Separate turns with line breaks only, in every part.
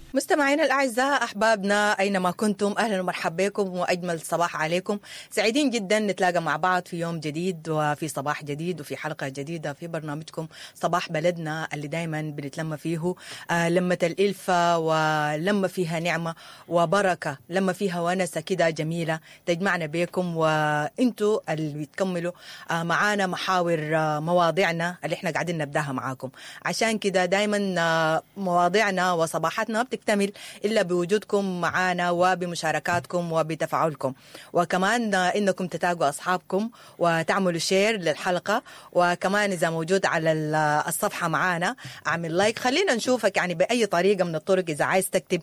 مستمعينا الاعزاء احبابنا اينما كنتم اهلا ومرحبا بكم واجمل صباح عليكم سعيدين جدا نتلاقى مع بعض في يوم جديد وفي صباح جديد وفي حلقه جديده في برنامجكم صباح بلدنا اللي دائما بنتلم فيه آه لمه الالفه ولما فيها نعمه وبركه لما فيها ونسه كده جميله تجمعنا بكم وانتوا اللي بتكملوا آه معانا محاور آه مواضيعنا اللي احنا قاعدين نبداها معاكم عشان كده دائما آه مواضيعنا وصباحاتنا بتكتمل الا بوجودكم معنا وبمشاركاتكم وبتفاعلكم وكمان انكم تتابعوا اصحابكم وتعملوا شير للحلقه وكمان اذا موجود على الصفحه معنا اعمل لايك خلينا نشوفك يعني باي طريقه من الطرق اذا عايز تكتب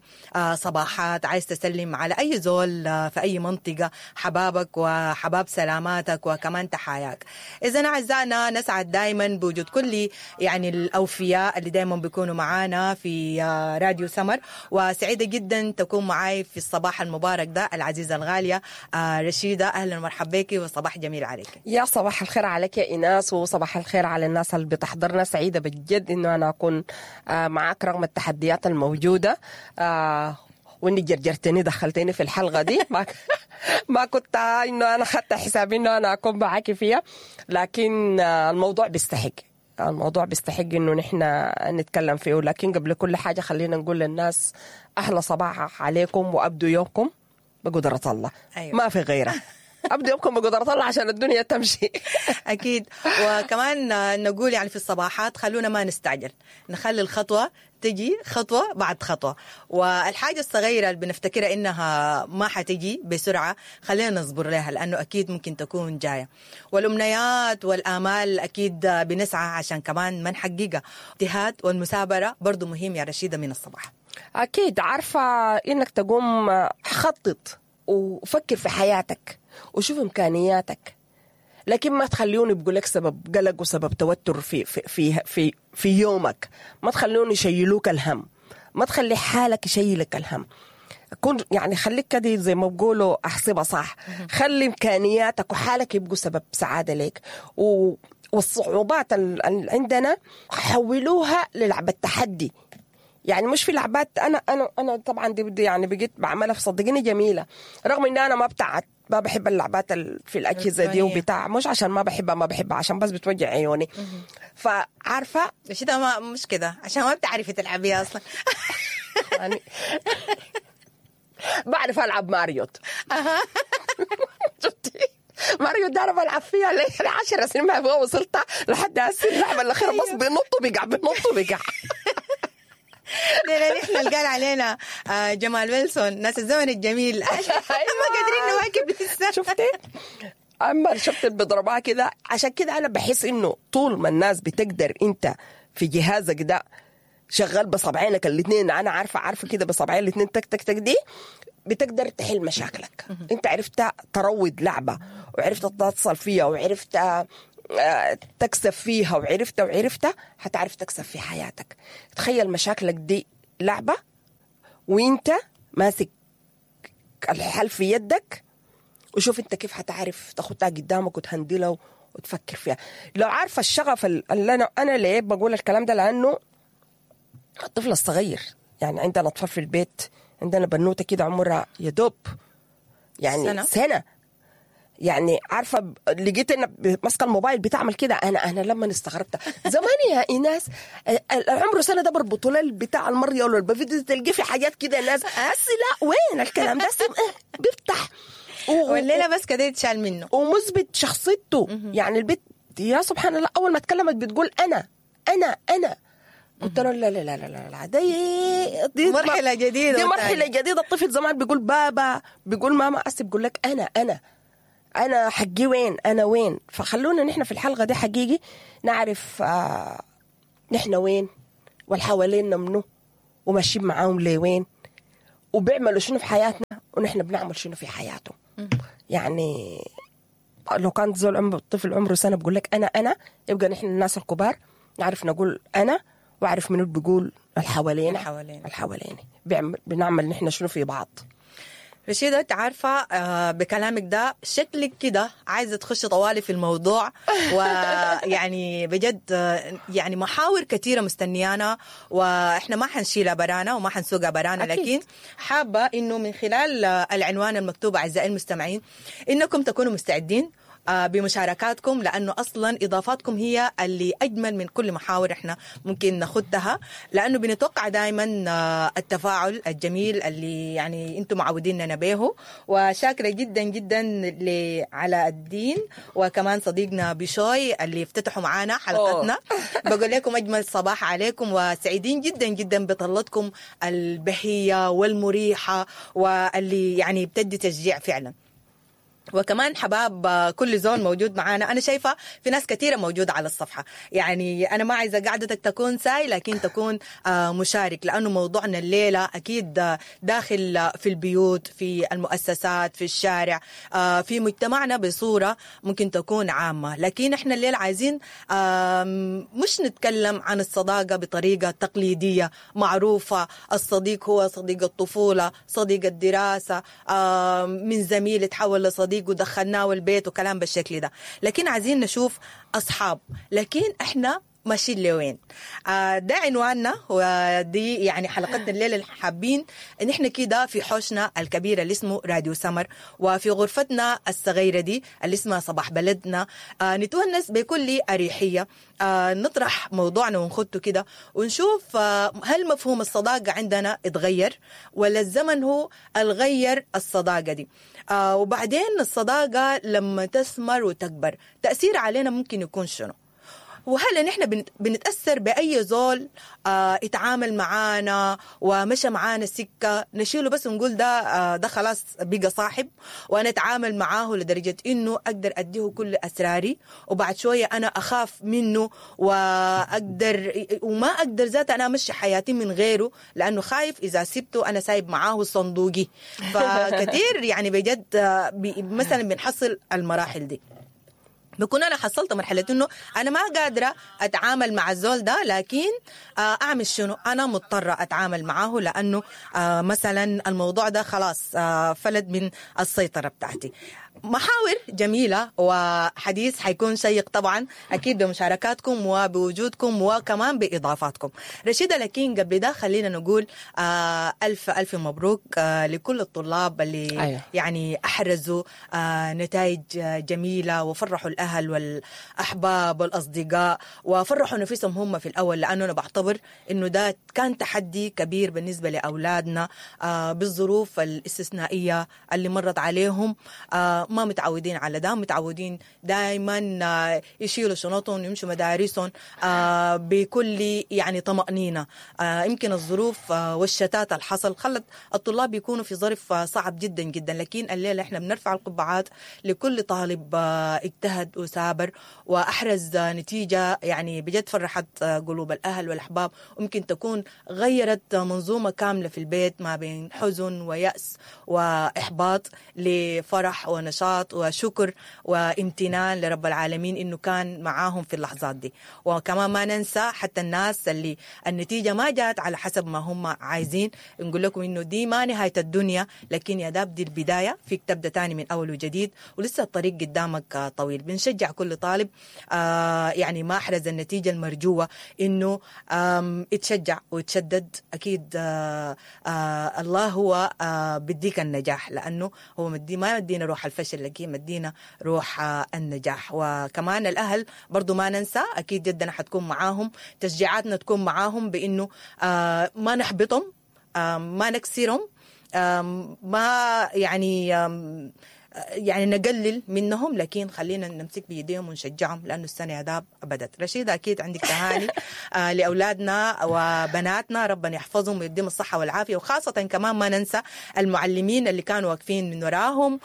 صباحات عايز تسلم على اي زول في اي منطقه حبابك وحباب سلاماتك وكمان تحاياك اذا اعزائنا نسعد دائما بوجود كل يعني الاوفياء اللي دائما بيكونوا معنا في راديو سمر وسعيدة جدا تكون معي في الصباح المبارك ده العزيزة الغالية آه رشيدة أهلا ومرحبا بك وصباح جميل عليك
يا صباح الخير عليك يا إيناس وصباح الخير على الناس اللي بتحضرنا سعيدة بجد إنه أنا أكون آه معاك رغم التحديات الموجودة آه واني جرجرتني دخلتني في الحلقه دي ما ما كنت انه انا خدت حسابي انه انا اكون معاكي فيها لكن الموضوع بيستحق الموضوع بيستحق انه نحن نتكلم فيه لكن قبل كل حاجه خلينا نقول للناس اهلا صباح عليكم وابدوا يومكم بقدره الله
أيوة.
ما في غيرها ابدوا يومكم بقدره الله عشان الدنيا تمشي
اكيد وكمان نقول يعني في الصباحات خلونا ما نستعجل نخلي الخطوه تجي خطوة بعد خطوة والحاجة الصغيرة اللي بنفتكرها إنها ما حتجي بسرعة خلينا نصبر لها لأنه أكيد ممكن تكون جاية والأمنيات والآمال أكيد بنسعى عشان كمان ما نحققها اجتهاد والمثابرة برضو مهم يا رشيدة من الصباح
أكيد عارفة إنك تقوم خطط وفكر في حياتك وشوف إمكانياتك لكن ما تخليوني بقول لك سبب قلق وسبب توتر في في في في, في يومك ما تخلوني يشيلوك الهم ما تخلي حالك يشيلك الهم كن يعني خليك كده زي ما بقولوا احسبها صح خلي امكانياتك وحالك يبقوا سبب سعاده لك و والصعوبات اللي عندنا حولوها للعبة تحدي يعني مش في لعبات انا انا انا طبعا دي بدي يعني بقيت بعملها في صدقيني جميله رغم ان انا ما بتاعت ما بحب اللعبات في الاجهزه دي وبتاع مش عشان ما بحبها ما بحبها عشان بس بتوجع عيوني فعارفه
مش ده ما مش كده عشان ما بتعرفي تلعبيها اصلا
يعني بعرف العب ماريوت شفتي ماريو ده انا بلعب فيها ليه 10 سنين ما وصلت لحد هسه اللعبه الاخيره بس بنط وبيقع بنط وبيقع
لان احنا اللي قال علينا جمال ويلسون ناس الزمن الجميل ما قادرين نواكب لسه
شفتي اما شفت اللي بيضربها كده عشان كده انا بحس انه طول ما الناس بتقدر انت في جهازك ده شغال بصبعينك الاثنين انا عارفه عارفه كده بصبعين الاثنين تك تك تك دي بتقدر تحل مشاكلك انت عرفت تروض لعبه وعرفت تتصل فيها وعرفت تكسب فيها وعرفتها وعرفتها حتعرف تكسب في حياتك تخيل مشاكلك دي لعبة وانت ماسك الحل في يدك وشوف انت كيف حتعرف تاخدها قدامك وتهندلها وتفكر فيها لو عارفة الشغف اللي انا انا ليه بقول الكلام ده لانه الطفل الصغير يعني عندنا اطفال في البيت عندنا بنوته كده عمرها يا دوب يعني
سنة.
سنه يعني عارفه لقيت ان ماسكه الموبايل بتعمل كده انا انا لما استغربت زمان يا ايناس عمره سنه ده بربطوا له بتاع المرية ولا الفيديو تلقي في حاجات كده ناس هسي لا وين الكلام ده بيفتح
والليله بس كده يتشال منه
ومثبت شخصيته يعني البيت يا سبحان الله اول ما اتكلمت بتقول انا انا انا قلت له لا لا لا لا لا دي,
دي مرحله جديده
دي مرحله جديده الطفل زمان بيقول بابا بيقول ماما اسف بيقول لك انا انا انا حقي وين انا وين فخلونا نحن في الحلقه دي حقيقي نعرف آه نحن وين والحوالينا منو وماشيين معاهم لوين وبيعملوا شنو في حياتنا ونحن بنعمل شنو في حياته يعني لو كان زول عمره الطفل عمره سنه بقول لك انا انا يبقى نحن الناس الكبار نعرف نقول انا واعرف منو بيقول الحوالينا
الحوالينا
الحوالينا بنعمل نحن شنو في بعض
رشيدة انت عارفة آه، بكلامك ده شكلك كده عايزة تخش طوالي في الموضوع ويعني بجد آه، يعني محاور كثيرة مستنيانا واحنا ما حنشيلها برانا وما حنسوقها برانا
أكيد.
لكن حابة انه من خلال آه، العنوان المكتوب اعزائي المستمعين انكم تكونوا مستعدين آه، بمشاركاتكم لانه اصلا اضافاتكم هي اللي اجمل من كل محاور احنا ممكن ناخدها لانه بنتوقع دائما التفاعل الجميل اللي يعني انتم معوديننا به وشاكره جدا جدا لعلاء الدين وكمان صديقنا بشوي اللي افتتحوا معانا حلقتنا بقول لكم اجمل صباح عليكم وسعيدين جدا جدا بطلتكم البهيه والمريحه واللي يعني بتدي تشجيع فعلا وكمان حباب آه، كل زول موجود معانا انا شايفه في ناس كثيره موجوده على الصفحه يعني انا ما عايزه قعدتك تكون ساي لكن تكون آه، مشارك لانه موضوعنا الليله اكيد آه، داخل آه، في البيوت في المؤسسات في الشارع آه، في مجتمعنا بصوره ممكن تكون عامه لكن احنا الليله عايزين آم، مش نتكلم عن الصداقه بطريقه تقليديه معروفه الصديق هو صديق الطفوله صديق الدراسه آم، من زميل تحول لصديق ودخلناه البيت وكلام بالشكل ده لكن عايزين نشوف اصحاب لكن احنا ماشيين لوين آه، ده عنواننا ودي يعني حلقتنا الليله اللي حابين ان احنا كده في حوشنا الكبير اللي اسمه راديو سمر وفي غرفتنا الصغيره دي اللي اسمها صباح بلدنا آه، نتونس بكل اريحيه آه، نطرح موضوعنا ونخده كده ونشوف آه، هل مفهوم الصداقه عندنا اتغير ولا الزمن هو الغير الصداقه دي آه، وبعدين الصداقه لما تثمر وتكبر تاثير علينا ممكن يكون شنو وهل نحن بنت- بنتاثر باي زول آه اتعامل معانا ومشى معانا السكه نشيله بس ونقول ده آه ده خلاص بقى صاحب وانا اتعامل معاه لدرجه انه اقدر اديه كل اسراري وبعد شويه انا اخاف منه واقدر وما اقدر ذات انا امشي حياتي من غيره لانه خايف اذا سبته انا سايب معاه صندوقي فكثير يعني بجد آه، بي- مثلا بنحصل المراحل دي بكون انا حصلت مرحله انه انا ما قادره اتعامل مع الزول ده لكن آه، اعمل شنو انا مضطره اتعامل معاه لانه آه، مثلا الموضوع ده خلاص آه، فلت من السيطره بتاعتي محاور جميلة وحديث حيكون شيق طبعا أكيد بمشاركاتكم وبوجودكم وكمان بإضافاتكم رشيدة لكن قبل ده خلينا نقول آه ألف ألف مبروك آه لكل الطلاب اللي
أيوة.
يعني أحرزوا آه نتائج آه، جميلة وفرحوا الأهل والأحباب والأصدقاء وفرحوا نفسهم هم في الأول لأنه أنا بعتبر إنه ده كان تحدي كبير بالنسبة لأولادنا آه بالظروف الاستثنائية اللي مرت عليهم آه ما متعودين على ده متعودين دائما آه يشيلوا شنطهم يمشوا مدارسهم آه بكل يعني طمأنينة آه يمكن الظروف آه والشتات اللي حصل خلت الطلاب يكونوا في ظرف آه صعب جدا جدا لكن الليلة احنا بنرفع القبعات لكل طالب آه اجتهد وسابر وأحرز آه نتيجة يعني بجد فرحت آه قلوب الأهل والأحباب وممكن تكون غيرت آه منظومة كاملة في البيت ما بين حزن ويأس وإحباط لفرح ونشاط وشكر وامتنان لرب العالمين إنه كان معاهم في اللحظات دي وكمان ما ننسى حتى الناس اللي النتيجة ما جات على حسب ما هم عايزين نقول لكم إنه دي ما نهاية الدنيا لكن يا داب دي البداية فيك تبدأ تاني من أول وجديد ولسه الطريق قدامك آه، طويل بنشجع كل طالب آه، يعني ما أحرز النتيجة المرجوة إنه آم، يتشجع ويتشدد أكيد آه، آه، الله هو آه، بديك النجاح لأنه هو مدي ما مدينا روح الفشل لكن مدينا روح آه، النجاح وكمان الأهل برضو ما ننسى أكيد جدنا حتكون معاهم تشجيعاتنا تكون معاهم بإنه آه، ما نحبطهم آم، ما نكسرهم آم، ما يعني آم، يعني نقلل منهم لكن خلينا نمسك بيديهم ونشجعهم لانه السنه اداب بدت رشيده اكيد عندك تهاني آه لاولادنا وبناتنا ربنا يحفظهم ويديهم الصحه والعافيه وخاصه كمان ما ننسى المعلمين اللي كانوا واقفين من وراهم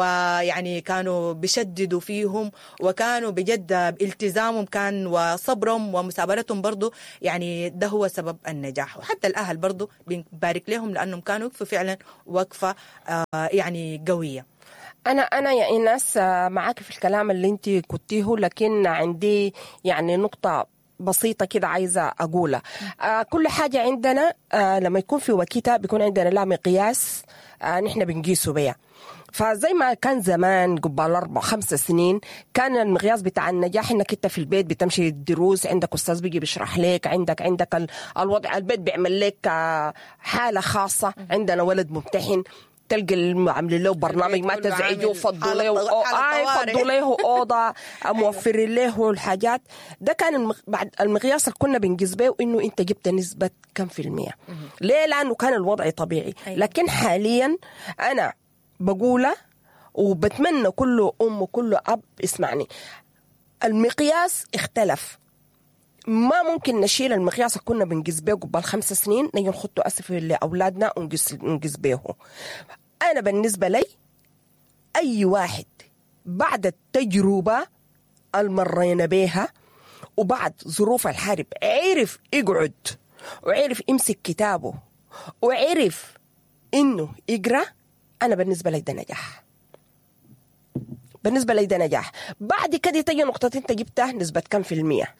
ويعني كانوا بيشددوا فيهم وكانوا بجد التزامهم كان وصبرهم ومثابرتهم برضو يعني ده هو سبب النجاح وحتى الاهل برضو بنبارك لهم لانهم كانوا وقفوا فعلا وقفه آه يعني قويه
انا انا يا ايناس آه، معاك في الكلام اللي انت قلتيه لكن عندي يعني نقطه بسيطة كده عايزة أقولها آه كل حاجة عندنا آه لما يكون في وكيتة بيكون عندنا لا مقياس آه نحن بنقيسه بيها فزي ما كان زمان قبل أربع خمس سنين كان المقياس بتاع النجاح انك انت في البيت بتمشي الدروس عندك استاذ بيجي بيشرح لك عندك عندك ال- الوضع البيت بيعمل لك آه، حاله خاصه عندنا ولد ممتحن تلقى الم- عاملين له برنامج ما
كله
تزعجوه
عامل
فضوا
حالة
له
طو- حالة
آه
طوارئ.
فضوا له اوضه موفرين له الحاجات ده كان المق... بعد المقياس اللي كنا بنقيس به انه انت جبت نسبه كم في المية ليه لانه كان الوضع طبيعي
أيوة.
لكن حاليا انا بقوله وبتمنى كل ام وكل اب اسمعني المقياس اختلف ما ممكن نشيل المقياس اللي كنا بنقيس به قبل خمس سنين نجي نحطه اسف لاولادنا ونقيس نقيس به انا بالنسبه لي اي واحد بعد التجربه المرينا بيها وبعد ظروف الحرب عرف يقعد وعرف يمسك كتابه وعرف انه يقرا انا بالنسبه لي ده نجاح بالنسبه لي ده نجاح بعد كده تجي نقطه انت جبتها نسبه كم في المية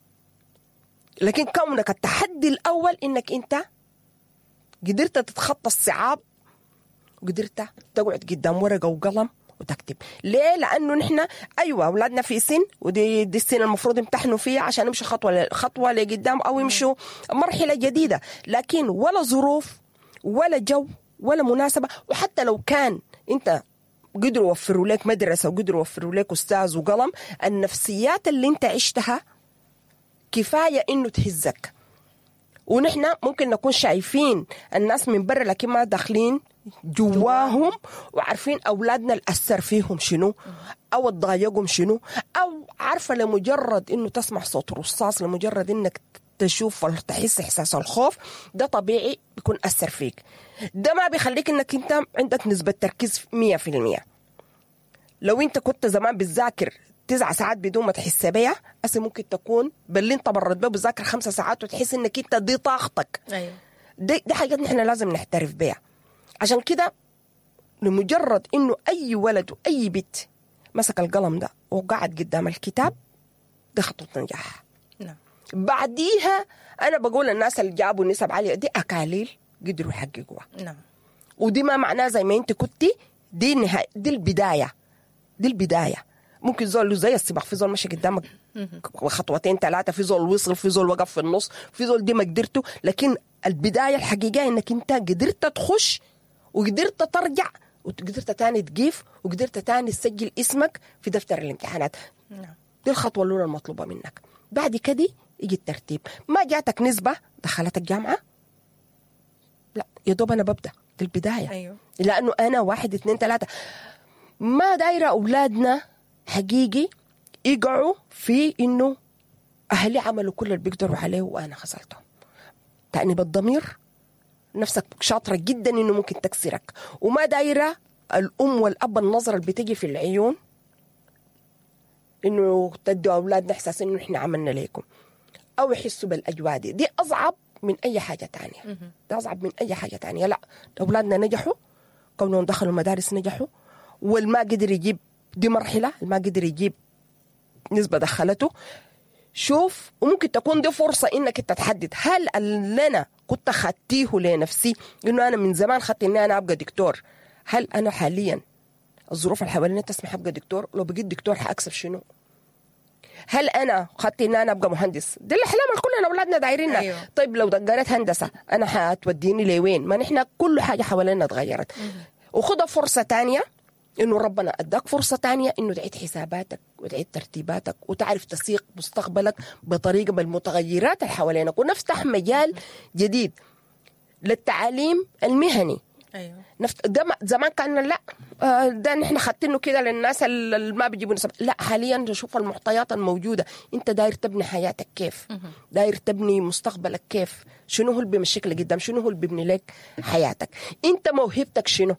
لكن كونك التحدي الاول انك انت قدرت تتخطى الصعاب وقدرت تقعد قدام ورقه وقلم وتكتب ليه لانه نحن ايوه اولادنا في سن ودي دي السن المفروض يمتحنوا فيها عشان يمشوا خطوه ل- خطوه لقدام او يمشوا مرحله جديده لكن ولا ظروف ولا جو ولا مناسبه وحتى لو كان انت قدروا يوفروا لك مدرسه وقدروا يوفروا لك استاذ وقلم النفسيات اللي انت عشتها كفايه انه تهزك ونحن ممكن نكون شايفين الناس من برا لكن ما داخلين جواهم وعارفين اولادنا اللي اثر فيهم شنو او تضايقهم شنو او عارفه لمجرد انه تسمع صوت رصاص لمجرد انك تشوف ولا تحس احساس الخوف ده طبيعي بيكون اثر فيك ده ما بيخليك انك انت عندك نسبه تركيز 100% لو انت كنت زمان بتذاكر تسع ساعات بدون ما تحس بيها هسه ممكن تكون باللي انت مرت بيه بتذاكر خمسة ساعات وتحس انك انت دي طاقتك
ايوه
دي, دي حاجات نحن لازم نحترف بيها عشان كده لمجرد انه اي ولد واي بنت مسك القلم ده وقعد قدام الكتاب دي خطوه نجاح
نعم
بعديها انا بقول الناس اللي جابوا نسب عاليه دي اكاليل قدروا يحققوها
نعم
ودي ما معناه زي ما انت كنتي دي نهاية دي البدايه دي البدايه ممكن زول زي السباق في زول ماشي قدامك خطوتين ثلاثه في زول وصل في زول وقف في النص في زول دي ما قدرته لكن البدايه الحقيقيه انك انت قدرت تخش وقدرت ترجع وقدرت تاني تقيف وقدرت تاني تسجل اسمك في دفتر الامتحانات
نعم
دي الخطوه الاولى المطلوبه منك بعد كده يجي الترتيب ما جاتك نسبه دخلت الجامعه لا يا دوب انا ببدا دي البدايه
ايوه
لانه انا واحد اثنين ثلاثه ما دايره اولادنا حقيقي يقعوا في انه اهلي عملوا كل اللي بيقدروا عليه وانا خسرتهم تأنيب الضمير نفسك شاطره جدا انه ممكن تكسرك وما دايره الام والاب النظره اللي بتجي في العيون انه تدوا اولادنا احساس انه احنا عملنا لكم او يحسوا بالاجواء دي دي اصعب من اي حاجه تانية ده اصعب من اي حاجه تانية لا اولادنا نجحوا كونهم دخلوا مدارس نجحوا والما قدر يجيب دي مرحله الما قدر يجيب نسبه دخلته شوف وممكن تكون دي فرصة إنك أنت تحدد هل اللي أنا كنت أخدتيه لنفسي إنه أنا من زمان خدت إني أنا أبقى دكتور هل أنا حاليا الظروف اللي حواليني تسمح أبقى دكتور لو بقيت دكتور حأكسب شنو هل انا خدت ان انا ابقى مهندس دي الاحلام اللي كلنا اولادنا دايرينها
أيوة.
طيب لو دقرت هندسه انا حتوديني لوين ما نحن كل حاجه حوالينا اتغيرت وخدها فرصه تانية انه ربنا اداك فرصه تانية انه تعيد حساباتك وتعيد ترتيباتك وتعرف تسيق مستقبلك بطريقه بالمتغيرات اللي حوالينك ونفتح مجال جديد للتعليم المهني
ايوه
نفت... ده ما- زمان كان لا آه، ده نحن خدتينه كده للناس اللي ما بيجيبوا نسب لا حاليا نشوف المعطيات الموجوده انت داير تبني حياتك كيف داير تبني مستقبلك كيف شنو هو اللي بيمشيك لقدام شنو هو اللي بيبني لك حياتك انت موهبتك شنو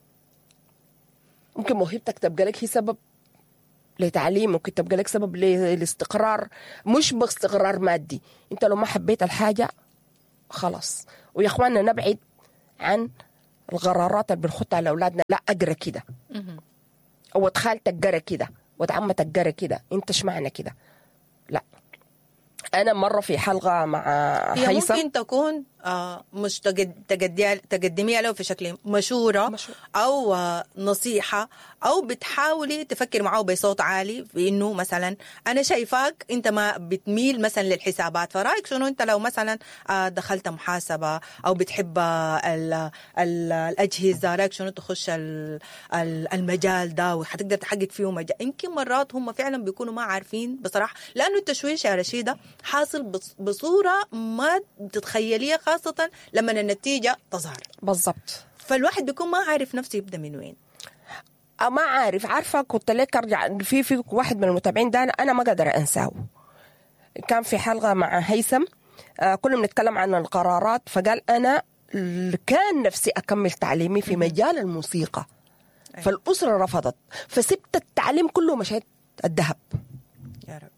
ممكن موهبتك تبقى لك هي سبب لتعليم ممكن تبقى لك سبب للاستقرار مش باستقرار مادي انت لو ما حبيت الحاجه خلاص ويا اخواننا نبعد عن القرارات اللي بنحطها لاولادنا لا اقرا كده او خالتك قرا كده وعمتك قرا كده انت ايش معنى كده لا انا مره في حلقه مع
هي
هيثم
ممكن تكون آه، مش تقد- تقدي- تقدميها له في شكل مشورة
مشورة.
أو آه، نصيحة أو بتحاولي تفكر معه بصوت عالي في إنه مثلا أنا شايفاك أنت ما بتميل مثلا للحسابات فرأيك شنو أنت لو مثلا آه، دخلت محاسبة أو بتحب آه، ال- ال- الأجهزة رأيك شنو تخش ال- ال- المجال ده وحتقدر تحقق فيه مجال يمكن مرات هم فعلا بيكونوا ما عارفين بصراحة لأنه التشويش يا رشيدة حاصل بص- بصورة ما تتخيليها خاصة لما النتيجة تظهر
بالضبط
فالواحد بيكون ما عارف نفسه يبدا من وين
أه ما عارف عارفه كنت لك ارجع في في واحد من المتابعين ده انا أنا ما قادر انساه كان في حلقه مع هيثم آه كنا بنتكلم عن القرارات فقال انا ل- كان نفسي اكمل تعليمي في مجال الموسيقى
أيوة.
فالاسره رفضت فسبت التعليم كله مشيت الذهب
يا رب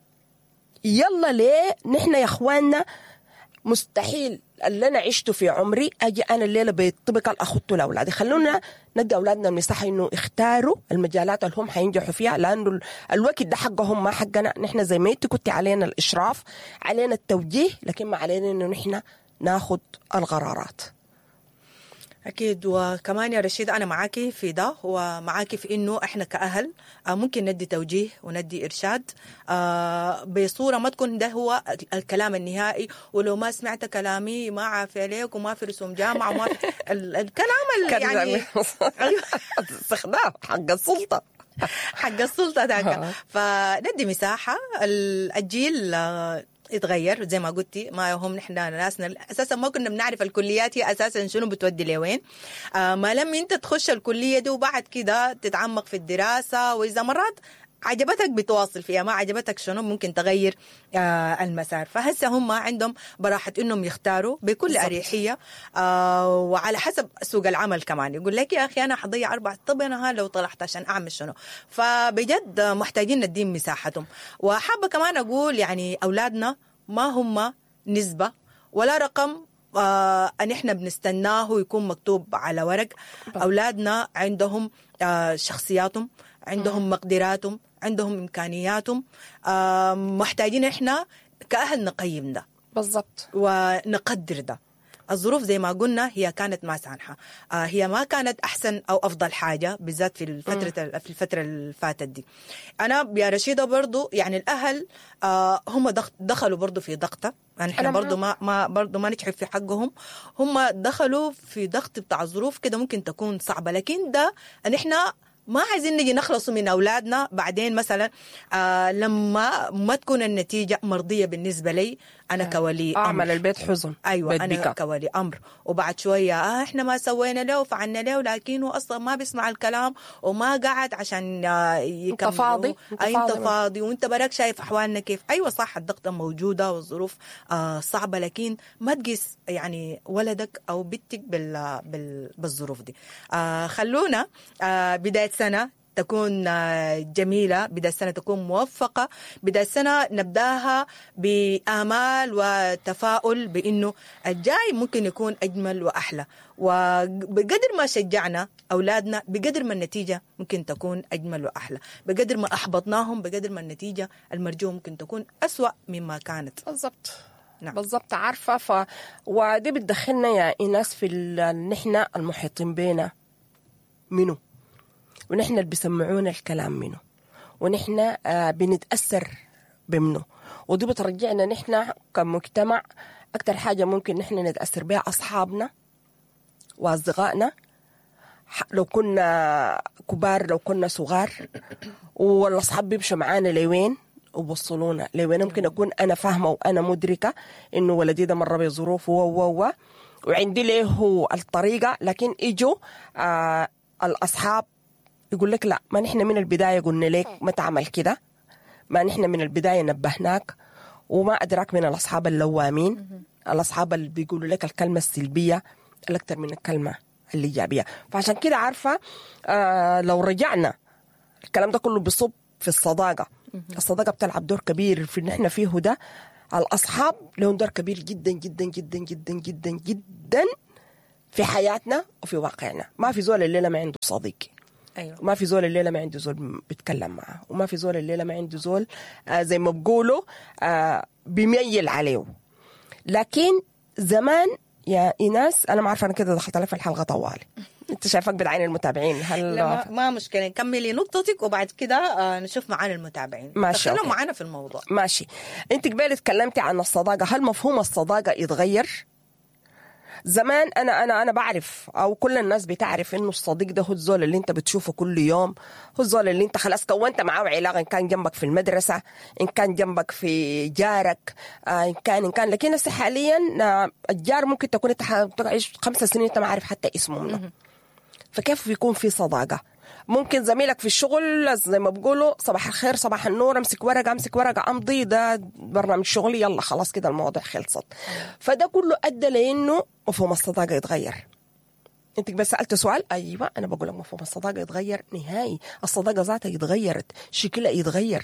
يلا ليه نحن يا اخواننا مستحيل اللي انا عشته في عمري اجي انا الليله بطبق الاخذته لاولادي خلونا ندي اولادنا المساحه انه يختاروا المجالات اللي هم حينجحوا فيها لانه ال- الوقت ده حقهم ما حقنا نحن زي ما انت كنت علينا الاشراف علينا التوجيه لكن ما علينا انه نحن ناخذ القرارات
اكيد وكمان يا رشيد انا معاكي في ده ومعاكي في انه احنا كاهل آه، ممكن ندي توجيه وندي ارشاد آه، بصوره ما تكون ده هو الكلام النهائي ولو ما سمعت كلامي ما عافي عليك وما في رسوم جامعه وما في ال- الكلام ال- يعني أيوة.
استخدام حق السلطه
حق السلطه ذاك
آه.
فندي مساحه ال- الجيل آه، يتغير زي ما قلتي ما هم نحن ناسنا اساسا ما كنا بنعرف الكليات هي اساسا شنو بتودي لوين آه ما لم انت تخش الكليه دي وبعد كده تتعمق في الدراسه واذا مرات عجبتك بتواصل فيها ما عجبتك شنو ممكن تغير آه المسار فهسه هم عندهم براحة انهم يختاروا بكل
بالضبط.
اريحيه آه وعلى حسب سوق العمل كمان يقول لك يا اخي انا حضيع اربع طب انا ها لو طلعت عشان اعمل شنو فبجد محتاجين نديهم مساحتهم وحابه كمان اقول يعني اولادنا ما هم نسبه ولا رقم آه ان احنا بنستناه يكون مكتوب على ورق اولادنا عندهم آه شخصياتهم عندهم مقدراتهم عندهم امكانياتهم آه محتاجين احنا كاهل نقيم ده
بالضبط
ونقدر ده الظروف زي ما قلنا هي كانت ما سانحة آه هي ما كانت أحسن أو أفضل حاجة بالذات في الفترة في الفترة اللي فاتت دي أنا يا رشيدة برضو يعني الأهل آه هم دخ- دخلوا برضو في ضغطة يعني احنا
أنا
برضو ما ما برضو ما نجحف في حقهم هم دخلوا في ضغط بتاع ظروف كده ممكن تكون صعبة لكن ده ان احنا ما عايزين نجي نخلص من اولادنا بعدين مثلا آه لما ما تكون النتيجه مرضيه بالنسبه لي انا كولي أمر.
اعمل البيت حزن
ايوه
بيت
انا
بكا.
كولي امر وبعد شويه آه احنا ما سوينا له وفعلنا له لكنه اصلا ما بيسمع الكلام وما قعد عشان آه، يكملوا
فاضي، أنت
أي انت
فاضي.
فاضي وانت براك شايف احوالنا كيف ايوه صح الضغطه موجوده والظروف آه صعبه لكن ما تقيس يعني ولدك او بنتك بال بال بالظروف دي آه خلونا آه بدايه سنه تكون آه، جميلة بداية السنة تكون موفقة بداية السنة نبداها بآمال وتفاؤل بأنه الجاي ممكن يكون أجمل وأحلى وبقدر ما شجعنا أولادنا بقدر ما النتيجة ممكن تكون أجمل وأحلى بقدر ما أحبطناهم بقدر ما النتيجة المرجوة ممكن تكون أسوأ مما كانت
بالضبط
نعم.
بالضبط عارفه ف ودي بتدخلنا يا ايناس في ال- نحن المحيطين بينا منو ونحن اللي بيسمعونا الكلام منو ونحن آه بنتاثر بمنو ودي بترجعنا نحن كمجتمع اكثر حاجه ممكن نحن نتاثر بها اصحابنا واصدقائنا ح- لو كنا كبار لو كنا صغار والاصحاب بيمشوا معانا لوين وبوصلونا لوين ممكن اكون انا فاهمه وانا مدركه انه ولدي ده مر بظروف و و و وعندي له الطريقه لكن اجوا آه الاصحاب يقول لك لا ما نحن من البدايه قلنا لك ما تعمل كده ما نحن من البدايه نبهناك وما ادراك من الاصحاب اللوامين الاصحاب اللي بيقولوا لك الكلمه السلبيه الاكثر من الكلمه الايجابيه فعشان كده عارفه آه لو رجعنا الكلام ده كله بيصب في الصداقه الصداقه بتلعب دور كبير في ان احنا فيه ده الاصحاب لهم دور كبير جدا جدا جدا جدا جدا جدا في حياتنا وفي واقعنا ما في زول الليله ما عنده صديق
أيوة.
ما في زول الليله ما عنده زول بيتكلم معه وما في زول الليله ما عنده زول آه زي ما بقولوا آه بيميل عليه لكن زمان يا ايناس انا ما عارفه انا كده دخلت عليك في الحلقه طوالي انت شايفك بدعين المتابعين هل
لا ما, ما مشكله كملي نقطتك وبعد كده آه نشوف معانا المتابعين
ماشي،
تكلموا
أوكي.
معانا في الموضوع
ماشي انت قبل تكلمتي عن الصداقه هل مفهوم الصداقه يتغير زمان انا انا انا بعرف او كل الناس بتعرف انه الصديق ده هو الزول اللي انت بتشوفه كل يوم هو الزول اللي انت خلاص كونت معاه علاقه ان كان جنبك في المدرسه ان كان جنبك في جارك آه، ان كان ان كان لكن هسه حاليا آه، الجار ممكن تكون انت ح- تعيش خمسة سنين انت ما عارف حتى اسمه منه فكيف بيكون في صداقه ممكن زميلك في الشغل زي ما بقولوا صباح الخير صباح النور امسك ورقه امسك ورقه امضي ده برنامج شغلي يلا خلاص كده المواضيع خلصت فده كله ادى لانه مفهوم الصداقه يتغير انت بس سالت سؤال ايوه انا بقول لك مفهوم الصداقه يتغير نهائي الصداقه ذاتها يتغيرت شكلها يتغير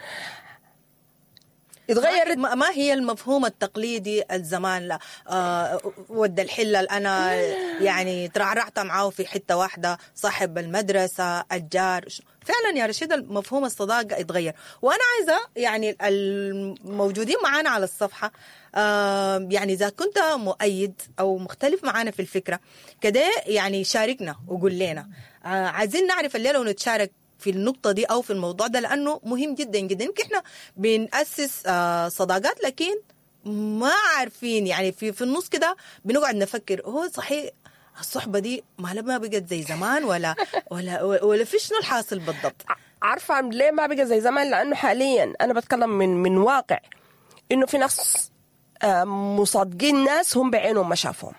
يتغيرت
ما ما هي المفهوم التقليدي الزمان لا آه ود الحلة أنا يعني ترعرعت معاه في حتة واحدة صاحب المدرسة الجار ش- فعلا يا رشيد المفهوم الصداقة يتغير وأنا عايزة يعني الموجودين معانا على الصفحة آه يعني إذا كنت مؤيد أو مختلف معانا في الفكرة كده يعني شاركنا وقول لنا آه عايزين نعرف الليلة ونتشارك في النقطة دي أو في الموضوع ده لأنه مهم جدا جدا يمكن إحنا بنأسس آه، صداقات لكن ما عارفين يعني في في النص كده بنقعد نفكر هو صحيح الصحبة دي ما ما بقت زي زمان ولا ولا ولا في شنو الحاصل بالضبط
عارفه ليه ما بقى زي زمان لانه حاليا انا بتكلم من من واقع انه في ناس آه، مصادقين ناس هم بعينهم ما شافوهم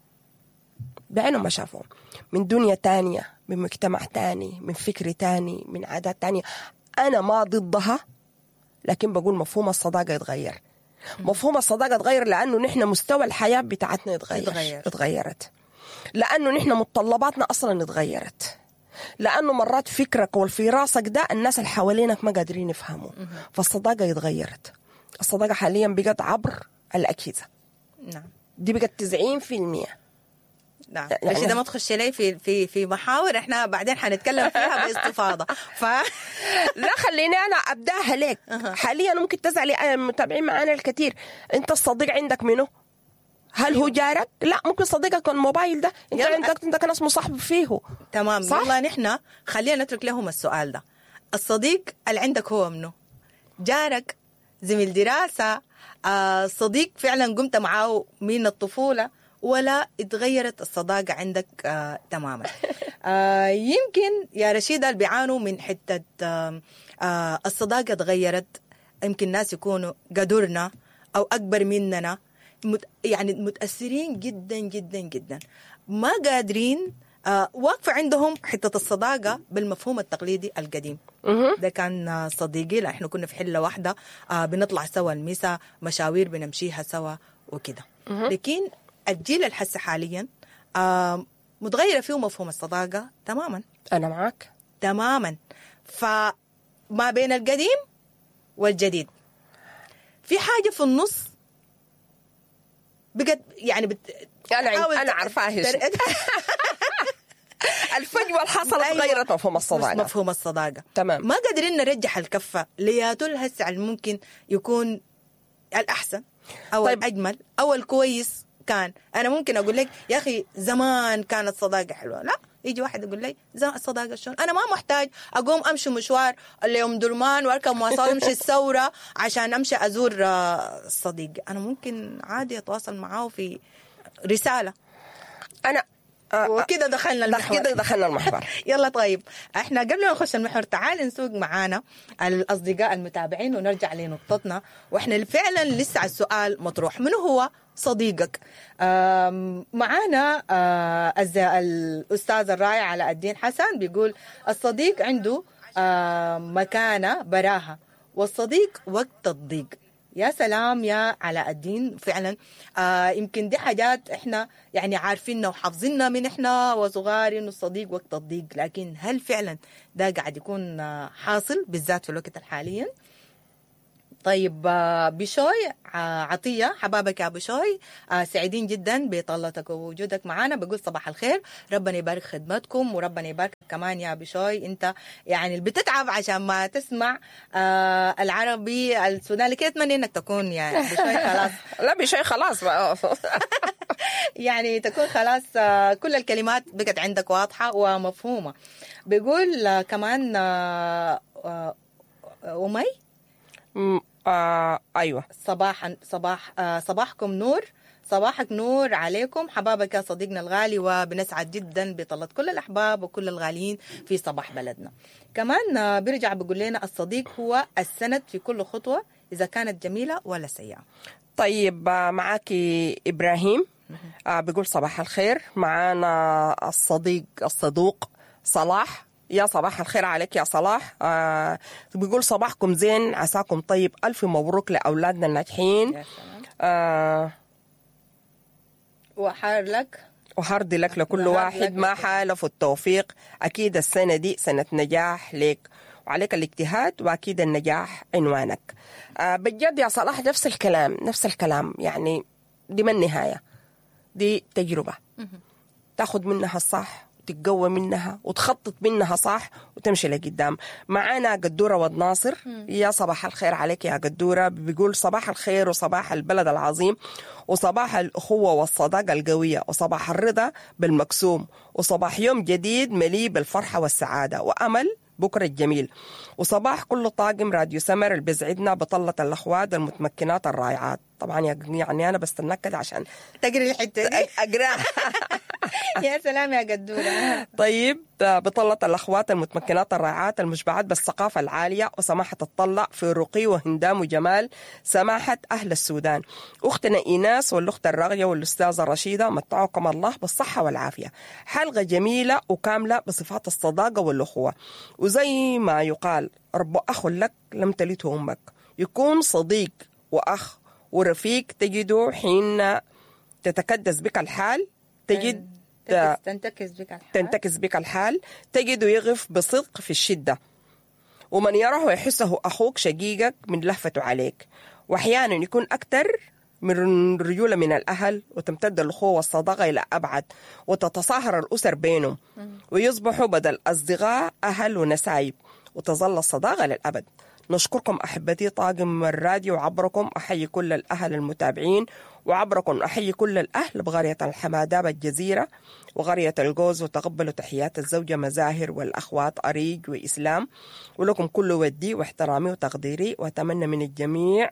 بعينهم ما شافوهم من دنيا تانية من مجتمع تاني من فكر تاني من عادات تانية أنا ما ضدها لكن بقول مفهوم الصداقة يتغير مفهوم الصداقة يتغير لأنه نحن مستوى الحياة بتاعتنا يتغير
يتغير.
اتغيرت لأنه نحن متطلباتنا أصلا اتغيرت لأنه مرات فكرك والفي راسك ده الناس اللي حوالينك ما قادرين يفهموا فالصداقة يتغيرت الصداقة حاليا بقت عبر الأجهزة
نعم
دي بقت 90%
نعم
يعني-
يعني ده ما تخش لي في في في محاور احنا بعدين حنتكلم فيها باستفاضه ف
لا خليني انا ابداها لك حاليا ممكن تزعلي المتابعين معانا الكثير انت الصديق عندك منه هل هو جارك؟ لا ممكن صديقك الموبايل ده انت
يلا.
عندك انت ناس مصاحب فيه
تمام
صح؟
يلا نحن خلينا نترك لهم السؤال ده الصديق اللي عندك هو منه جارك زميل دراسة آه صديق فعلا قمت معاه من الطفولة ولا اتغيرت الصداقة عندك آه تماما آه يمكن يا رشيدة اللي بيعانوا من حتة آه آه الصداقة اتغيرت يمكن ناس يكونوا قدرنا أو أكبر مننا مت يعني متأثرين جدا جدا جدا ما قادرين آه واقفة عندهم حتة الصداقة بالمفهوم التقليدي القديم ده كان آه، صديقي لا احنا كنا في حلة واحدة آه بنطلع سوا المسا مشاوير بنمشيها سوا وكده لكن الجيل الحسي حاليا آه متغيرة فيه مفهوم الصداقة تماما
انا معك
تماما فما بين القديم والجديد في حاجة في النص بقت يعني بت...
انا
تحاول
انا
ت-
عارفاها ايش
تر-
الفجوه اللي حصلت
أيوة.
غيرت مفهوم الصداقه
مفهوم الصداقة
تمام.
ما قادرين نرجح الكفة لياتو الهسع ممكن يكون الأحسن أو
طيب.
طيب. الأجمل أو الكويس كان أنا ممكن أقول لك يا أخي زمان كانت صداقة حلوة لا يجي واحد يقول لي زمان الصداقة شلون أنا ما محتاج أقوم أمشي مشوار ليوم درمان وأركب مواصلات أمشي الثورة عشان أمشي أزور آه، صديقي أنا ممكن عادي أتواصل معاه في رسالة
انا آه،
وكده دخلنا
دخ-
المحور
كده دخلنا المحور
يلا طيب احنا قبل ما نخش المحور تعال نسوق معانا الاصدقاء المتابعين ونرجع لنقطتنا واحنا فعلا لسه السؤال مطروح من هو صديقك آم، معانا آه، الز- الاستاذ الرائع علاء الدين حسن بيقول الصديق عنده آم، مكانه براها والصديق وقت الضيق يا سلام يا علاء الدين فعلا آه يمكن دي حاجات احنا يعني عارفينها وحافظينها من احنا وصغار انه الصديق وقت الضيق لكن هل فعلا ده قاعد يكون آه، حاصل بالذات في الوقت الحالي طيب آه، بشوي ع- عطية حبابك يا بشوي آه، سعيدين جدا بطلتك ووجودك معنا بقول صباح الخير ربنا يبارك خدمتكم وربنا يبارك كمان يا بشوي انت يعني اللي بتتعب عشان ما تسمع آه، العربي السوداني كده اتمنى انك تكون يعني بشوي خلاص
لا بشيء خلاص بقى.
يعني تكون خلاص آه، كل الكلمات بقت عندك واضحة ومفهومة بيقول آه، كمان آه، آه، أمي
م- آه ايوه
صباحا صباح آه، صباحكم نور صباحك نور عليكم حبابك يا صديقنا الغالي وبنسعد جدا بطلة كل الأحباب وكل الغاليين في صباح بلدنا كمان آه، بيرجع بيقول لنا الصديق هو السند في كل خطوة إذا كانت جميلة ولا سيئة
طيب آه، معاكي ابراهيم آه بيقول صباح الخير معانا الصديق الصدوق صلاح يا صباح الخير عليك يا صلاح آه بيقول صباحكم زين عساكم طيب ألف مبروك لأولادنا الناجحين
يا سلام
آه
وحار لك
وهارد لك لكل
وهارد
واحد
لك
ما
لكل-
حالف التوفيق أكيد السنة دي سنة نجاح لك وعليك الاجتهاد وأكيد النجاح عنوانك آه بجد يا صلاح نفس الكلام نفس الكلام يعني دي ما النهاية دي تجربة تاخد منها الصح وتتقوى منها وتخطط منها صح وتمشي لقدام معانا قدورة ود ناصر يا صباح الخير عليك يا قدورة بيقول صباح الخير وصباح البلد العظيم وصباح الأخوة والصداقة القوية وصباح الرضا بالمكسوم وصباح يوم جديد مليء بالفرحة والسعادة وأمل بكرة الجميل وصباح كل طاقم راديو سمر اللي بيسعدنا بطلة الأخوات المتمكنات الرائعات طبعا يعني أنا بستناك كده عشان
تقري الحتة دي
أقرأ
يا سلام يا قدورة
طيب بطلة الأخوات المتمكنات الرائعات المشبعات بالثقافة العالية وسماحة الطلة في رقي وهندام وجمال سماحة أهل السودان أختنا إيناس والأخت الراغية والأستاذة رشيدة متعكم الله بالصحة والعافية حلقة جميلة وكاملة بصفات الصداقة والأخوة وزي ما يقال رب أخ لك لم تلته أمك يكون صديق وأخ ورفيق تجده حين تتكدس بك الحال تجد
تنتكس- تنتكس بك الحال
تنتكس بك الحال تجده يغف بصدق في الشدة ومن يراه يحسه أخوك شقيقك من لهفته عليك وأحيانا يكون أكثر من رجولة من الأهل وتمتد الأخوة والصداقة إلى أبعد وتتصاهر الأسر بينهم ويصبحوا بدل أصدقاء أهل ونسايب وتظل الصداقة للأبد نشكركم أحبتي طاقم الراديو وعبركم أحيي كل الأهل المتابعين وعبركم أحيي كل الأهل بقرية الحمادة الجزيرة وقرية الجوز وتقبلوا تحيات الزوجة مزاهر والأخوات أريج وإسلام ولكم كل ودي واحترامي وتقديري وأتمنى من الجميع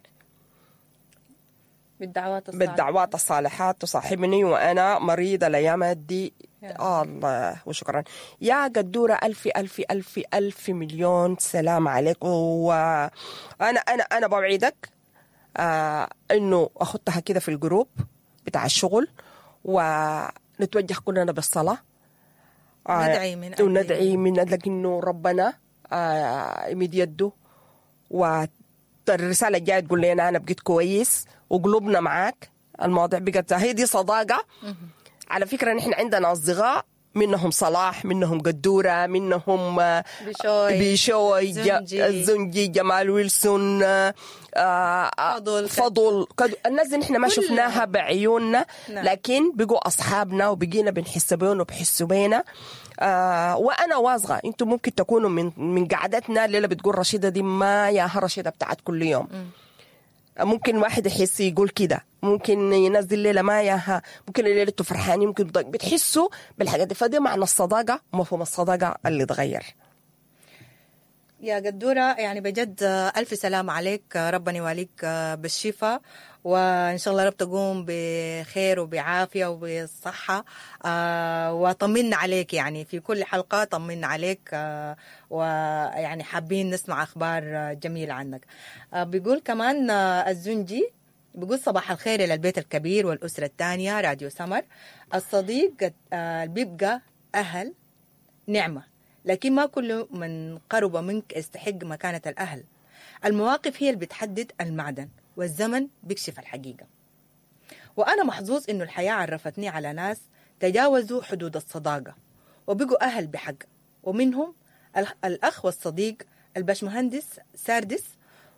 بالدعوات الصالحة
بالدعوات الصالحات تصاحبني وأنا مريضة الأيام دي
يا
الله وشكرا يا قدورة ألف ألف ألف ألف مليون سلام عليك وأنا أنا أنا بوعدك آه إنه أخدها كده في الجروب بتاع الشغل ونتوجه كلنا بالصلاة آه،
ندعي من أجل-
وندعي من أجل إنه ربنا آه يمد يده والرسالة الجاية تقول لنا أنا بقيت كويس وقلوبنا معاك المواضيع بقت هي دي صداقة على فكرة نحن عندنا أصدقاء منهم صلاح منهم قدورة منهم آه،
بشوي
بيشوي ج-
زنجي.
الزنجي جمال ويلسون آه، آه،
فضل.
فضل كد- الناس دي نحن ما
كلها.
شفناها بعيوننا
نعم.
لكن بقوا أصحابنا وبقينا بنحس بيهم وبحسوا بينا آه وانا واثقه انتم ممكن تكونوا من من قعدتنا الليله بتقول رشيده دي ما ياها رشيده بتاعت كل يوم ممكن واحد يحس يقول كده ممكن ينزل ليله ما ياها ممكن الليله انتوا فرحانين ممكن بتضايق. بتحسوا بالحاجات دي فدي معنى الصداقه ومفهوم الصداقه اللي اتغير
يا قدورة يعني بجد ألف سلام عليك ربنا يواليك بالشفاء وإن شاء الله رب تقوم بخير وبعافية وبصحة آه، وطمنا عليك يعني في كل حلقة طمنا عليك آه، ويعني حابين نسمع أخبار آه، جميلة عنك آه، بيقول كمان آه، الزنجي بيقول صباح الخير إلى البيت الكبير والأسرة الثانية راديو سمر الصديق آه، بيبقى أهل نعمة لكن ما كل من قرب منك يستحق مكانة الأهل المواقف هي اللي بتحدد المعدن والزمن بيكشف الحقيقة وأنا محظوظ إنه الحياة عرفتني على ناس تجاوزوا حدود الصداقة وبقوا أهل بحق ومنهم الأخ والصديق الباشمهندس ساردس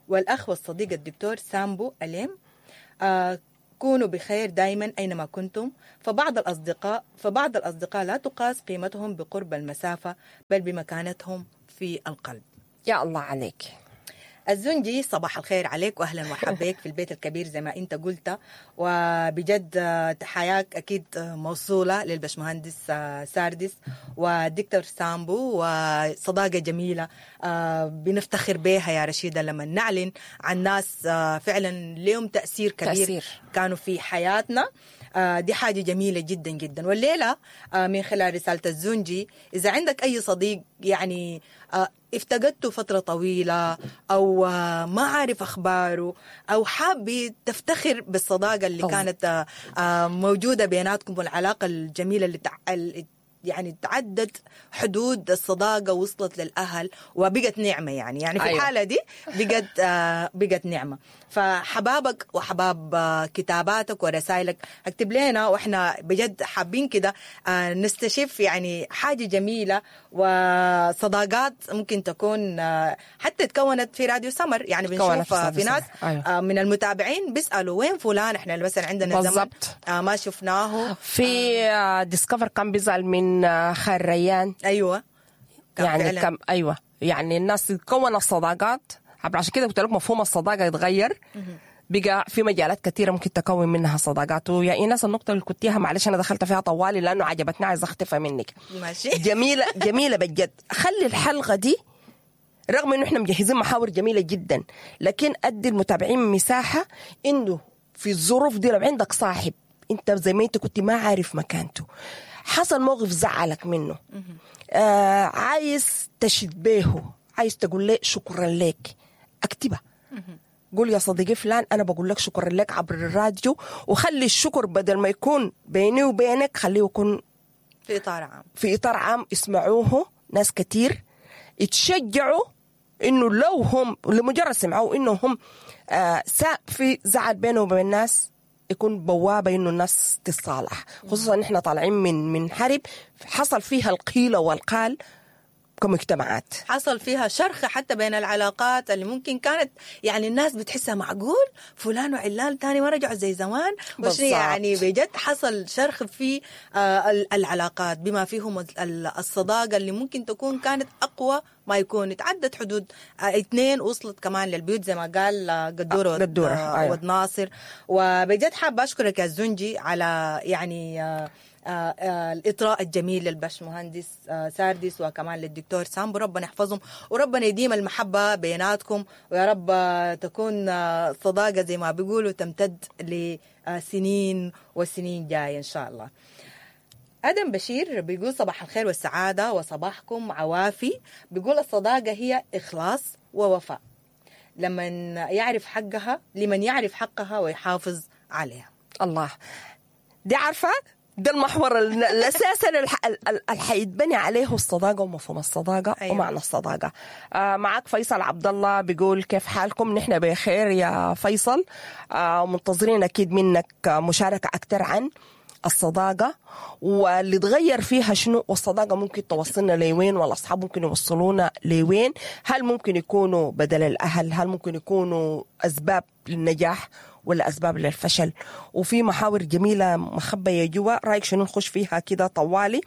والأخ والصديق الدكتور سامبو أليم آه كونوا بخير دائما أينما كنتم فبعض الأصدقاء فبعض الأصدقاء لا تقاس قيمتهم بقرب المسافة بل بمكانتهم في القلب
يا الله عليك
الزنجي صباح الخير عليك واهلا ومرحبا بك في البيت الكبير زي ما انت قلت وبجد آه، تحياك اكيد آه، موصوله للبشمهندس آه، ساردس والدكتور سامبو وصداقه جميله آه، بنفتخر بها يا رشيده لما نعلن عن ناس آه، فعلا لهم تاثير كبير
تأثير.
كانوا في حياتنا آه، دي حاجة جميلة جدا جدا والليلة آه، من خلال رسالة الزنجي إذا عندك أي صديق يعني آه، افتقدته فترة طويلة أو آه، ما عارف أخباره أو حاب تفتخر بالصداقة اللي
طبعا.
كانت آه، آه، موجودة بيناتكم والعلاقة الجميلة اللي تع- ال- يعني تعدت حدود الصداقة وصلت للأهل وبقت نعمة يعني يعني في
أيوة.
الحالة دي بقت آه، بقت نعمة فحبابك وحباب آه، كتاباتك ورسائلك اكتب لنا واحنا بجد حابين كده آه، نستشف يعني حاجة جميلة وصداقات ممكن تكون آه، حتى تكونت في راديو سمر يعني
تكونت
بنشوف
في
آه،
راديو
في ناس
سمر. أيوة.
آه، من المتابعين بيسألوا وين فلان احنا مثلا عندنا زمن
بالضبط.
آه، ما شفناه
في آه، ديسكفر كان بيزعل من آه، خال ريان
ايوه كان
يعني
فعلاً.
كم ايوه يعني الناس تكون الصداقات عشان كده قلت لك مفهوم الصداقه يتغير بقى في مجالات كثيره ممكن تكون منها صداقات ويا ايناس النقطه اللي كنتيها معلش انا دخلت فيها طوالي لانه عجبتني عايزه اختفى منك
ماشي
جميله جميله بجد خلي الحلقه دي رغم انه احنا مجهزين محاور جميله جدا لكن ادي المتابعين مساحه انه في الظروف دي لو عندك صاحب انت زي ما انت كنت ما عارف مكانته حصل موقف زعلك منه آه عايز تشبهه عايز تقول له شكرا لك اكتبها قول يا صديقي فلان انا بقول لك شكرا لك عبر الراديو وخلي الشكر بدل ما يكون بيني وبينك خليه يكون
في اطار عام
في اطار عام يسمعوه ناس كتير يتشجعوا انه لو هم لمجرد سمعوا انه هم آه ساء في زعل بينه وبين الناس يكون بوابه انه الناس تتصالح خصوصا احنا طالعين من من حرب حصل فيها القيل والقال كمجتمعات
حصل فيها شرخ حتى بين العلاقات اللي ممكن كانت يعني الناس بتحسها معقول فلان وعلان تاني ما رجعوا زي زمان وش
بالضبط.
يعني بجد حصل شرخ في آه، ال- العلاقات بما فيهم ال- ال- الصداقة اللي ممكن تكون كانت أقوى ما يكون تعدت حدود آه، اثنين وصلت كمان للبيوت زي ما قال آه، قدورة ود-
قدورة،
آه،
أيوة.
ود ناصر وبجد حابة أشكرك يا الزنجي على يعني آه، آه، آه، الإطراء الجميل للبشمهندس آه، ساردس وكمان للدكتور سامبو ربنا يحفظهم وربنا يديم المحبة بيناتكم ويا رب آه، تكون آه، صداقة زي ما بيقولوا تمتد لسنين وسنين جاية إن شاء الله ادم بشير بيقول صباح الخير والسعاده وصباحكم عوافي بيقول الصداقه هي اخلاص ووفاء لمن يعرف حقها لمن يعرف حقها ويحافظ عليها
الله دي عارفه ده المحور ال- الاساسي اللي الح- ال- ال- اللي حيتبني عليه الصداقه ومفهوم الصداقه
أيوة.
أيوة. ومعنى الصداقه آه معك فيصل عبد الله بيقول كيف حالكم نحن بخير يا فيصل آه ومنتظرين اكيد منك آه، مشاركه اكثر عن الصداقة واللي تغير فيها شنو والصداقة ممكن توصلنا لوين والأصحاب ممكن يوصلونا لوين هل ممكن يكونوا بدل الأهل هل ممكن يكونوا أسباب للنجاح ولا أسباب للفشل وفي محاور جميلة مخبية جوا رأيك شنو نخش فيها كده طوالي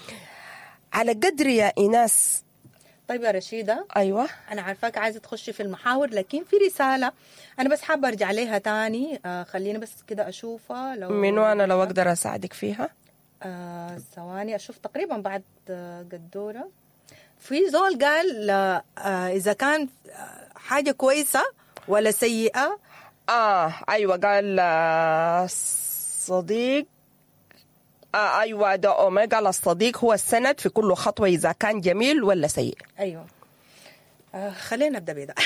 على قدر يا إيناس
طيب يا رشيده
أيوة
انا عارفاك عايزه تخشي في المحاور لكن في رساله انا بس حابه ارجع عليها تاني آه خليني بس كده اشوفها لو
من وأنا لو أقدر أساعدك فيها
آه ثواني اشوف تقريبا بعد آه قدوره في زول قال آه آه اذا كان آه حاجه كويسه ولا سيئه
آه أيوة قال آه، صديق آه أيوة ده أومي قال الصديق هو السند في كل خطوة إذا كان جميل ولا سيء
ايوه آه خلينا نبدا بده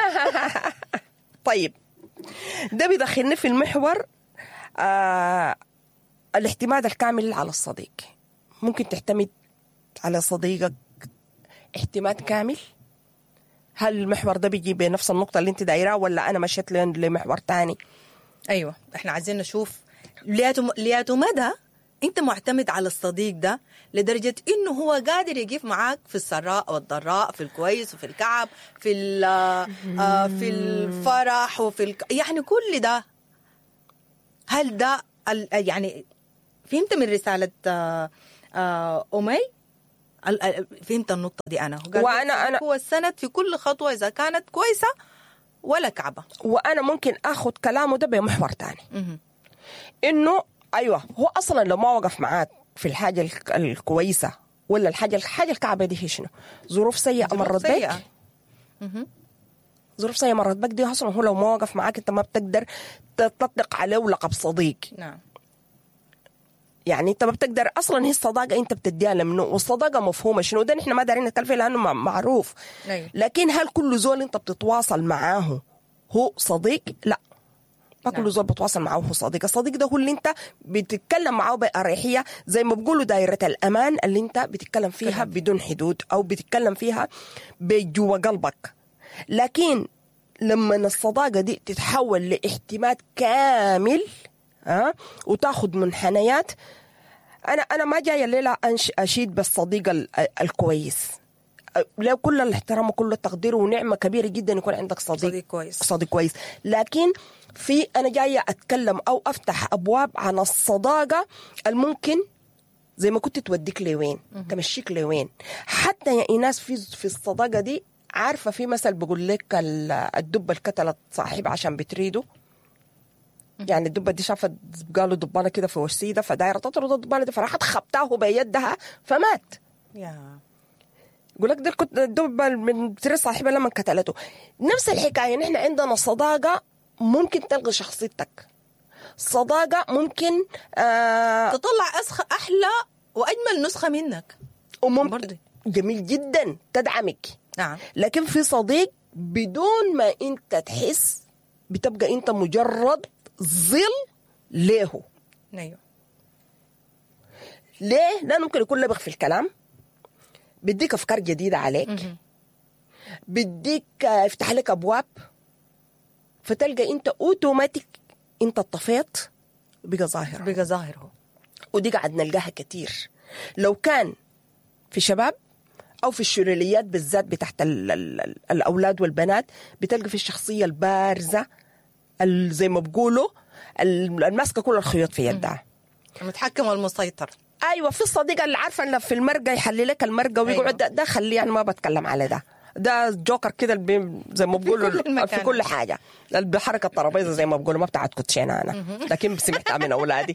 طيب ده بيدخلني في المحور آه الاعتماد الكامل على الصديق ممكن تعتمد على صديقك اعتماد كامل هل المحور ده بيجي بنفس النقطة اللي انت دايرها ولا أنا مشيت لين- لمحور تاني
ايوه احنا عايزين نشوف لياتو لياتو مدى انت معتمد على الصديق ده لدرجه انه هو قادر يقف معاك في السراء والضراء في الكويس وفي الكعب في ال- آه، في الفرح وفي الك... يعني كل ده هل ده ال- يعني فهمت من رساله آه، آه، امي ال- ال- فهمت النقطه دي انا قال
وأنا- أنا-
هو السند في كل خطوه اذا كانت كويسه ولا كعبه
وانا ممكن اخذ كلامه ده بمحور تاني
مهم.
انه ايوه هو اصلا لو ما وقف معاك في الحاجه الك- الكويسه ولا الحاجه الحاجه الكعبه دي هي شنو؟ ظروف سيئه
ظروف
مرت
سيئة.
بك ظروف سيئه مرت بك دي اصلا هو لو ما وقف معاك انت ما بتقدر تطلق عليه لقب صديق
نعم
يعني انت ما بتقدر اصلا هي الصداقه انت بتديها لمنو والصداقه مفهومه شنو ده نحن ما دارين نتكلم فيه لانه مع- معروف
أيوة.
لكن هل كل زول انت بتتواصل معاه هو صديق لا ما
نعم.
كل زول بتواصل معاه هو صديق الصديق ده هو اللي انت بتتكلم معاه بأريحية زي ما بيقولوا دائرة الأمان اللي انت بتتكلم فيها بدون حدود أو بتتكلم فيها بجوا قلبك لكن لما الصداقة دي تتحول لاعتماد كامل ها وتاخذ منحنيات انا انا ما جايه الليله أنش اشيد بالصديق ال- الكويس له كل الاحترام وكل التقدير ونعمه كبيره جدا يكون عندك صديق
صديق كويس.
صديق كويس لكن في انا جايه اتكلم او افتح ابواب عن الصداقه الممكن زي ما كنت توديك لوين تمشيك لوين حتى يا ايناس في في الصداقه دي عارفه في مثل بقول لك ال- الدبه اللي قتلت صاحبها عشان بتريده يعني الدبه دي شافت قالوا دبانه كده في وسيده فدايره تطرد الدبانه دي فراحت خبتاه بيدها فمات
يا
يقول لك ده كنت الدبه من بتري صاحبها لما قتلته نفس الحكايه نحن عندنا صداقه ممكن تلغي شخصيتك صداقه ممكن آه
تطلع أسخ أحلى وأجمل نسخة منك
وممكن
برضه.
جميل جدا تدعمك
نعم
لكن في صديق بدون ما انت تحس بتبقى انت مجرد ظل له
أيوه
ليه؟ لانه ممكن يكون لبغ في الكلام بيديك افكار جديده عليك
مهم.
بيديك آه، يفتح لك ابواب فتلقى انت اوتوماتيك انت طفيت بقى ظاهر
بقى ظاهر هو
ودي قاعد نلقاها كتير لو كان في شباب او في الشلوليات بالذات بتاعت ال ال ال الاولاد والبنات بتلقى في الشخصيه البارزه ال- زي ما بقولوا ال- الماسكه كل الخيوط في يدها
المتحكم والمسيطر
ايوه في الصديقه اللي عارفه انه في المرقه يحلي لك المرقه ويقعد
أيوة.
ده, ده خليه يعني ما بتكلم على ده ده جوكر كده اللي بي- زي ما بقولوا
كل المكان.
في كل حاجه اللي بحركه الترابيزه زي ما بقولوا ما بتاعت كوتشينه انا لكن سمعتها من اولادي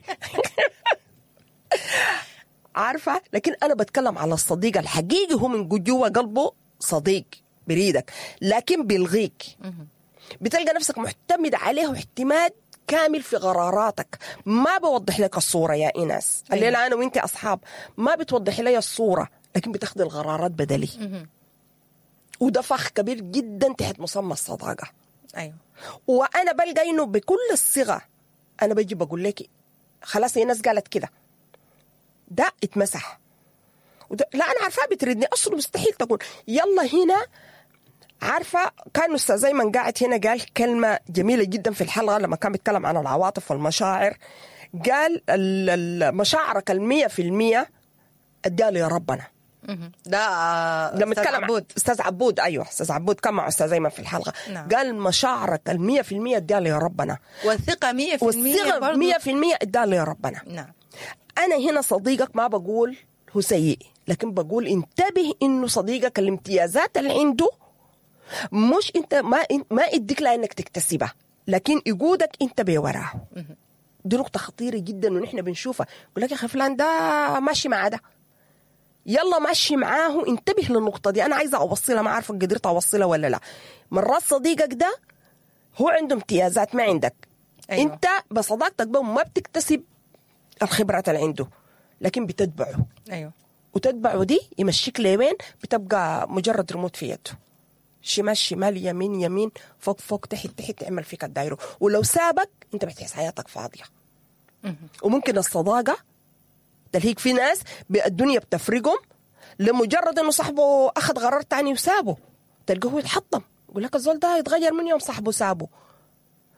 عارفه لكن انا بتكلم على الصديق الحقيقي هو من جوا قلبه صديق بريدك لكن بيلغيك بتلقى نفسك معتمد عليه اعتماد كامل في قراراتك ما بوضح لك الصورة يا إيناس الليلة أنا وإنت أصحاب ما بتوضح لي الصورة لكن بتاخذ القرارات بدلي وده فخ كبير جدا تحت مسمى الصداقة
أيوه
وأنا بلقى إنه بكل الصيغة أنا بجي بقول لك خلاص إيناس قالت كده ده اتمسح وده لا أنا عارفاه بتردني أصله مستحيل تقول يلا هنا عارفة كان أستاذ أيمن قاعد هنا قال كلمة جميلة جدا في الحلقة لما كان بيتكلم عن العواطف والمشاعر قال ال- ال- مشاعرك المية في المية اديها لي ربنا
مهم. ده آه،
لما
أستاذ
اتكلم
عبود
عن استاذ عبود ايوه استاذ عبود كان مع استاذ ايمن في الحلقه
نعم.
قال مشاعرك المية في المية اديها لي ربنا
والثقة 100%
والصيغه
برضو.
مية في المية اديها لي ربنا
نعم
انا هنا صديقك ما بقول هو سيء لكن بقول انتبه انه صديقك الامتيازات اللي عنده مش انت ما ما يديك لها انك تكتسبها لكن يقودك انت بوراه دي نقطة خطيرة جدا ونحن بنشوفها يقول لك يا اخي فلان ده ماشي مع ده يلا ماشي معاه انتبه للنقطة دي أنا عايزة أوصلها ما عارفة قدرت أوصلها ولا لا مرات صديقك ده هو عنده امتيازات ما عندك
أيوة.
أيوة. أنت بصداقتك به ما بتكتسب الخبرات اللي عنده لكن بتتبعه
أيوه
وتتبعه دي يمشيك لوين بتبقى مجرد ريموت في يده شمال شمال يمين يمين فوق فوق تحت تحت تعمل فيك الدايرة ولو سابك انت بتحس حياتك فاضية وممكن الصداقة تلهيك في ناس ب- الدنيا بتفرقهم لمجرد انه صاحبه اخذ قرار تاني وسابه تلقاه هو يتحطم يقول لك الزول ده يتغير من يوم صاحبه سابه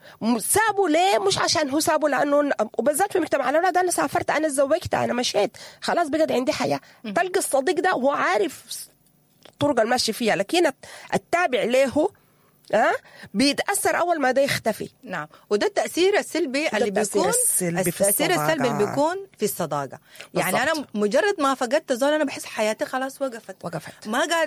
م- سابه ليه مش عشان هو سابه لانه وبالذات في مجتمع الاولاد انا سافرت انا اتزوجت انا مشيت خلاص بقت عندي حياه تلقى الصديق ده هو عارف الطرق الماشي فيها لكن الت- التابع له ها بيتاثر اول ما ده يختفي
نعم وده التاثير السلبي اللي
التأثير
بيكون
السلبي في
التاثير
الصداقة.
السلبي اللي بيكون في الصداقه يعني
بالضبط.
انا مجرد ما فقدت زول انا بحس حياتي خلاص وقفت
وقفت.
ما قادر